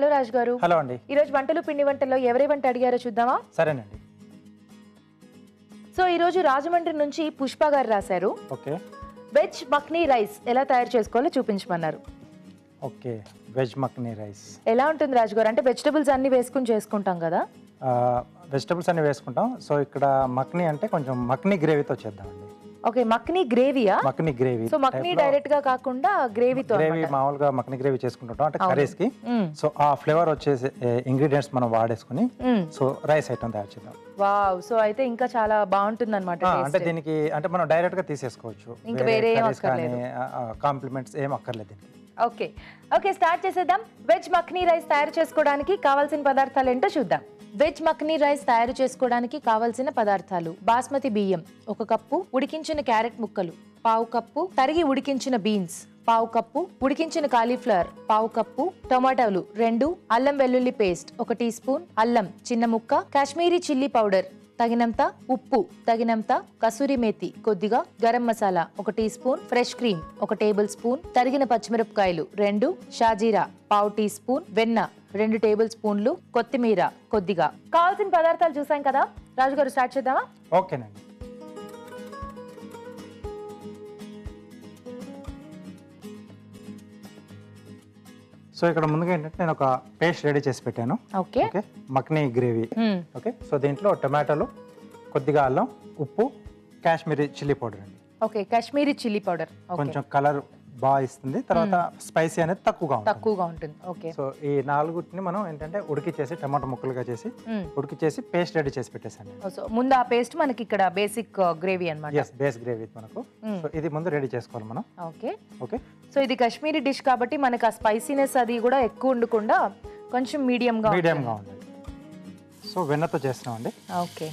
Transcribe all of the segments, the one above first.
Hello Raj గారు hello అండి ఈ రోజు వంటలు పిండి వంటల్లో ఎవరే వంట అడిగారో చూద్దామా సరేనండి సో ఈ రోజు రాజమండ్రి నుంచి పుష్ప గారు రాశారు ఓకే వెజ్ మక్నీ రైస్ ఎలా తయారు చేసుకోవాలో చూపించమన్నారు ఓకే వెజ్ మక్నీ రైస్ ఎలా ఉంటుంది రాజు గారు అంటే వెజిటబుల్స్ అన్ని వేసుకుని చేసుకుంటాం కదా వెజిటబుల్స్ అన్ని వేసుకుంటాం సో ఇక్కడ మక్నీ అంటే కొంచెం మక్నీ గ్రేవీతో చేద్దామండి ఓకే మక్నీ గ్రేవీయా makhni gravy so makhni direct గా కాకుండా గ్రేవీతో గ్రేవీ మామూలుగా మక్నీ గ్రేవీ చేసుకుంటుంటాం అంటే కర్రీస్ కి సో ఆ ఫ్లేవర్ వచ్చేసి ఇంగ్రీడియంట్స్ మనం వాడేసుకుని సో రైస్ ఐటమ్ తయారు చేద్దాం వావ్ సో అయితే ఇంకా చాలా బాగుంటుంది అనమాట ఆ, అంటే దీనికి అంటే మనం డైరెక్ట్ గా తీసేసుకోవచ్చు ఇంకా వేరే ఏం కర్రీస్ కానీ కాంప్లిమెంట్స్ ఏం అక్కర్లేదు దీనికి ఓకే ఓకే స్టార్ట్ చేసేద్దాం వెజ్ మక్నీ రైస్ తయారు చేసుకోవడానికి కావాల్సిన పదార్థాలు ఏంటో చూద్దాం వెజ్ మక్నీ రైస్ తయారు చేసుకోవడానికి కావాల్సిన పదార్థాలు బాస్మతి బియ్యం ఒక కప్పు ఉడికించిన క్యారెట్ ముక్కలు పావు కప్పు తరిగి ఉడికించిన బీన్స్ పావు కప్పు ఉడికించిన కాలీఫ్లవర్ పావు కప్పు టొమాటోలు రెండు అల్లం వెల్లుల్లి పేస్ట్ ఒక టీ స్పూన్ అల్లం చిన్న ముక్క కాశ్మీరీ చిల్లీ పౌడర్ తగినంత ఉప్పు తగినంత కసూరి మేతి కొద్దిగా గరం మసాలా ఒక టీ స్పూన్ ఫ్రెష్ క్రీమ్ ఒక టేబుల్ స్పూన్ తరిగిన పచ్చిమిరపకాయలు రెండు షాజీరా పావు టీ స్పూన్ వెన్న రెండు టేబుల్ స్పూన్లు కొత్తిమీర కొద్దిగా కావాల్సిన పదార్థాలు చూసాం కదా రాజు గారు స్టార్ట్ చేద్దామా ఓకేనండి సో ఇక్కడ ముందుగా ఏంటంటే నేను ఒక పేస్ట్ రెడీ చేసి పెట్టాను okay okay makhni gravy hmm. Okay so దీంట్లో టొమాటోలు కొద్దిగా అల్లం ఉప్పు కాశ్మీరీ చిల్లీ పౌడర్ అండి okay Kashmiri chilli powder okay కొంచెం కలర్ బాగా ఇస్తుంది తర్వాత స్పైసీ అనేది తక్కువగా ఉంటుంది తక్కువగా ఉంటుంది ఓకే సో ఈ నాలుగుటిని మనం ఏంటంటే ఉడికిచ్చేసి టమాటో ముక్కలుగా చేసి మ్మ్. ఉడికిచ్చేసి పేస్ట్ రెడీ చేసి పెట్టేసాను సో ముందు ఆ పేస్ట్ మనకి ఇక్కడ బేసిక్ గ్రేవీ అన్నమాట ఎస్ బేస్ గ్రేవీ మనకు సో ఇది ముందు రెడీ చేసుకోవాలి మనం ఓకే ఓకే సో ఇది కాశ్మీరీ డిష్ కాబట్టి మనకి ఆ స్పైసీనెస్ అది కూడా ఎక్కువ ఉండకుండా కొంచెం మీడియంగా మీడియంగా ఉండాలి సో వెన్నతో చేస్తున్నామండి ఓకే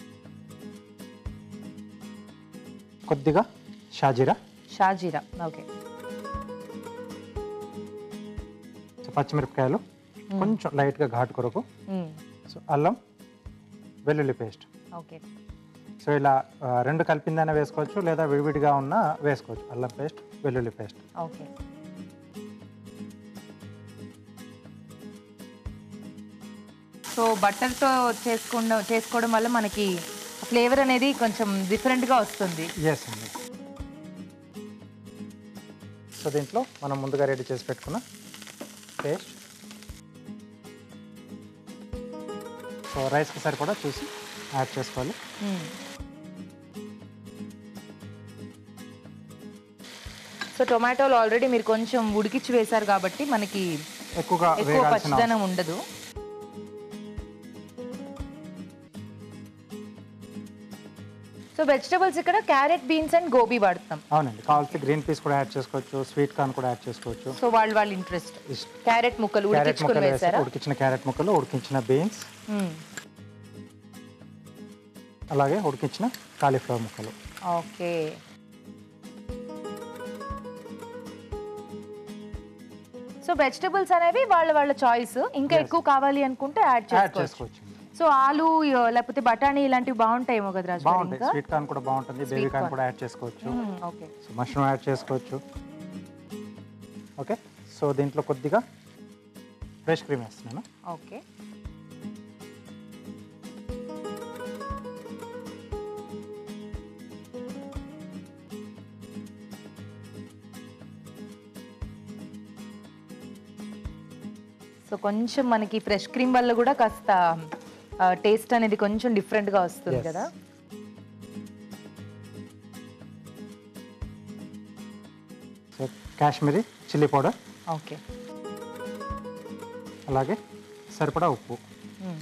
కొద్దిగా షాజీరా షాజీరా ఓకే సో పచ్చిమిరపకాయలు కొంచెం లైట్గా ఘాటు కొరకు మ్మ్. సో అల్లం వెల్లుల్లి పేస్ట్ ఓకే సో ఇలా ఆ, రెండు కలిపిందైనా వేసుకోవచ్చు లేదా విడివిడిగా ఉన్నా వేసుకోవచ్చు అల్లం పేస్ట్ వెల్లుల్లి పేస్ట్ ఓకే సో బట్టర్తో చేసుకుండా చేసుకోవడం వల్ల మనకి ఫ్లేవర్ అనేది కొంచెం డిఫరెంట్గా వస్తుంది ఎస్ అండి సో దీంట్లో మనం ముందుగా రెడీ చేసి పెట్టుకున్న పేస్ట్ సో రైస్కి సరిపడా చూసి యాడ్ చేసుకోవాలి మ్మ్. సో టొమాటోలు ఆల్రెడీ మీరు కొంచెం ఉడికిచ్చి వేశారు కాబట్టి మనకి ఎక్కువగా ఎక్కువ వేగాల్సిన పచ్చిదనం ఉండదు సో వెజిటబుల్స్ ఇక్కడ క్యారెట్ బీన్స్ అండ్ గోబీ వాడుతాం అవునండి కావాల్సి గ్రీన్ పీస్ కూడా యాడ్ చేసుకోవచ్చు స్వీట్ కార్న్ కూడా యాడ్ చేసుకోవచ్చు సో వాళ్ళు వాళ్ళ ఇంట్రెస్ట్ ఇస్- క్యారెట్ ముక్కలు క్యారెట్ ఉడికించుకొని ముక్కలు వేసి వేశారా ఉడికించిన క్యారెట్ ముక్కలు ఉడికించిన బీన్స్ మ్మ్. అలాగే ఉడికించిన కాలీఫ్లవర్ ముక్కలు ఓకే సో వెజిటబుల్స్ అనేవి వాళ్ళ వాళ్ళ చాయిస్ ఇంకా ఎక్కువ కావాలి అనుకుంటే యాడ్ యాడ్ చేసుకోవచ్చు చేసుకోవచ్చు సో ఆలు యో, లేకపోతే బఠానీ ఇలాంటివి బాగుంటాయేమో కదా రాజు గారు బాగుంటాయి ఇంకా స్వీట్ కార్న్ కూడా బాగుంటుంది బేబీ కార్న్ కూడా యాడ్ చేసుకోవచ్చు hmm, okay so mushroom add చేసుకోవచ్చు ఓకే సో దీంట్లో కొద్దిగా ఫ్రెష్ క్రీమ్ వేస్తున్నాను ఓకే సో కొంచెం మనకి ఫ్రెష్ క్రీమ్ వల్ల కూడా కాస్త టేస్ట్ అనేది కొంచెం డిఫరెంట్గా వస్తుంది Yes. కదా so Kashmiri chilli powder okay అలాగే సరిపడా ఉప్పు మ్మ్.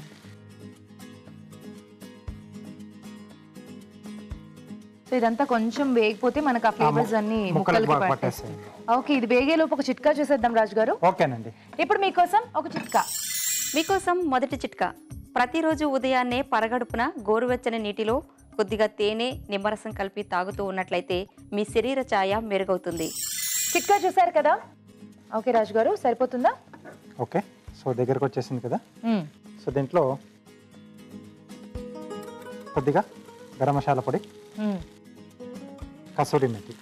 సో ఇదంతా కొంచెం వేగిపోతే మనకు ఆ ఫ్లేవర్స్ అన్ని ముక్కలకు ముక్కలకి బాగా పట్టేస్తాయి పట్టేస్తాయి ఓకే ఇది వేగేలోపు ఒక చిట్కా చూసేద్దాం రాజు గారు ఓకేనండి ఇప్పుడు మీకోసం ఒక చిట్కా మీకోసం మొదటి చిట్కా ప్రతిరోజు ఉదయాన్నే పరగడుపున గోరువెచ్చని నీటిలో కొద్దిగా తేనె నిమ్మరసం కలిపి తాగుతూ ఉన్నట్లయితే మీ శరీర ఛాయ మెరుగవుతుంది చిట్కా చూసారు కదా ఓకే రాజు గారు సరిపోతుందా ఓకే సో దగ్గరకు వచ్చేసింది కదా మ్మ్. సో దీంట్లో కొద్దిగా గరం మసాలా పొడి hmm. Kasuri methi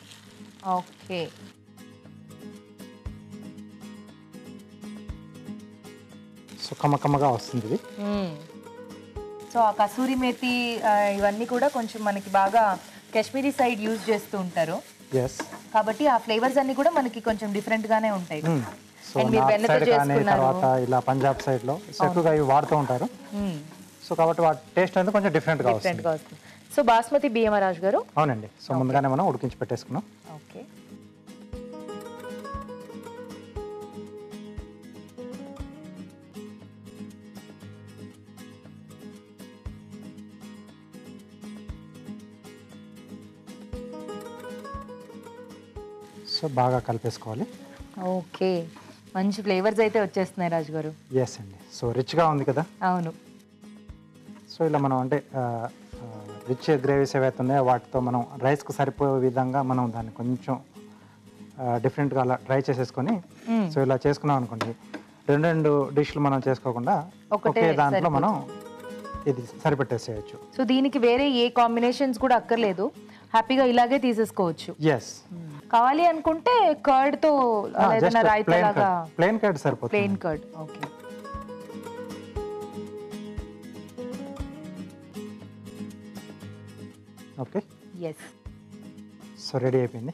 okay so కమ్మ కమ్మగా వస్తుంది ఇది సో ఆ కసూరి మేతి ఆ, ఇవన్నీ కూడా కొంచెం మనకి బాగా కాశ్మీరీ సైడ్ యూజ్ చేస్తూ ఉంటారు ఎస్ కాబట్టి ఆ ఫ్లేవర్స్ అన్ని కూడా మనకి కొంచెం డిఫరెంట్ గానే ఉంటాయి సో And మీరు నార్త్ వెన్నతో సైడ్ కానీ చేసుకున్నారు. తర్వాత ఇలా పంజాబ్ సైడ్ లో సో ఎక్కువగా ఇవి వాడుతూ ఉంటారు సో కాబట్టి వాటి టేస్ట్ అనేది కొంచెం డిఫరెంట్ గా డిఫరెంట్ వస్తుంది గా వస్తుంది సో బాస్మతి బియ్యం రాజు గారు అవునండి సో ముందుగానే మనం ఉడికించి పెట్టేసుకున్నాం ఓకే సో బాగా కలిపేసుకోవాలి ఓకే మంచి ఫ్లేవర్స్ అయితే వచ్చేస్తున్నాయి రాజు గారు ఎస్ అండి సో రిచ్గా ఉంది కదా అవును సో ఇలా మనం అంటే రిచ్ గ్రేవీస్ ఏవైతే ఉన్నాయో వాటితో మనం రైస్కు సరిపోయే విధంగా మనం దాన్ని కొంచెం డిఫరెంట్గా అలా ట్రై చేసేసుకొని సో ఇలా చేసుకున్నాం అనుకోండి రెండు రెండు డిష్లు మనం చేసుకోకుండా ఒకటే ఒకే దాంట్లో మనం ఇది సరిపెట్టేసేయచ్చు సో దీనికి వేరే ఏ కాంబినేషన్స్ కూడా అక్కర్లేదు హ్యాపీగా ఇలాగే తీసేసుకోవచ్చు ఎస్ కావాలి అనుకుంటే కర్డ్ తో అలా ఏదైనా రాయితా ప్లేన్ లాగా ప్లేన్ కర్డ్ సరిపోతుంది plain curd okay okay yes so ready అయిపోయింది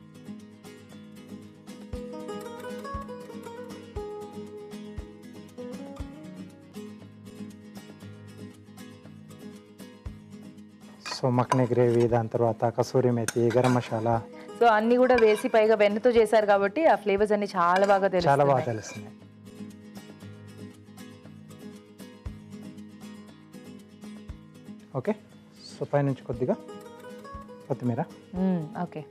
సో మక్ని గ్రేవీ దాని తర్వాత కసూరి మేతి గరం మసాలా సో అన్ని కూడా వేసి పైగా వెన్నతో చేశారు కాబట్టి ఆ ఫ్లేవర్స్ అన్ని చాలా బాగా చాలా బాగా తెలుస్తాయి తెలుస్తుంది ఓకే సో పైనుంచి కొద్దిగా కొత్తిమీర okay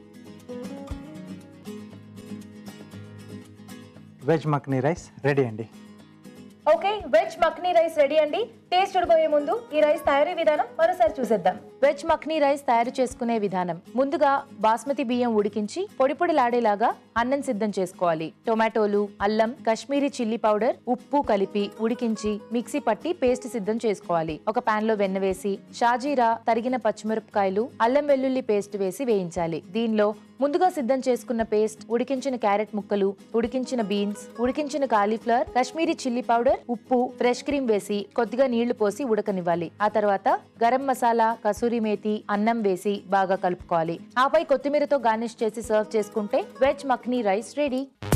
veg makhni rice ready అండి okay veg makhni rice ready అండి టేస్ట్ చూడబోయే ముందు ఈ రైస్ తయారీ విధానం మరోసారి చూసేద్దాం వెజ్ మక్నీ రైస్ తయారు చేసుకునే విధానం ముందుగా బాస్మతి బియ్యం ఉడికించి పొడి పొడిలాడేలాగా అన్నం సిద్ధం చేసుకోవాలి టొమాటోలు అల్లం కాశ్మీరీ చిల్లీ పౌడర్ ఉప్పు కలిపి ఉడికించి మిక్సీ పట్టి పేస్ట్ సిద్ధం చేసుకోవాలి ఒక పాన్ లో వెన్న వేసి షాజీరా తరిగిన పచ్చిమిరపకాయలు అల్లం వెల్లుల్లి పేస్ట్ వేసి వేయించాలి దీనిలో ముందుగా సిద్ధం చేసుకున్న పేస్ట్ ఉడికించిన క్యారెట్ ముక్కలు ఉడికించిన బీన్స్ ఉడికించిన కాలీఫ్లవర్ కాశ్మీరీ చిల్లీ పౌడర్ ఉప్పు ఫ్రెష్ క్రీమ్ వేసి కొద్దిగా నీళ్లు పోసి ఉడకనివ్వాలి ఆ తర్వాత గరం మసాలా కసూరి మేతి అన్నం వేసి బాగా కలుపుకోవాలి ఆపై కొత్తిమీరతో గార్నిష్ చేసి సర్వ్ చేసుకుంటే వెజ్ మక్నీ రైస్ రెడీ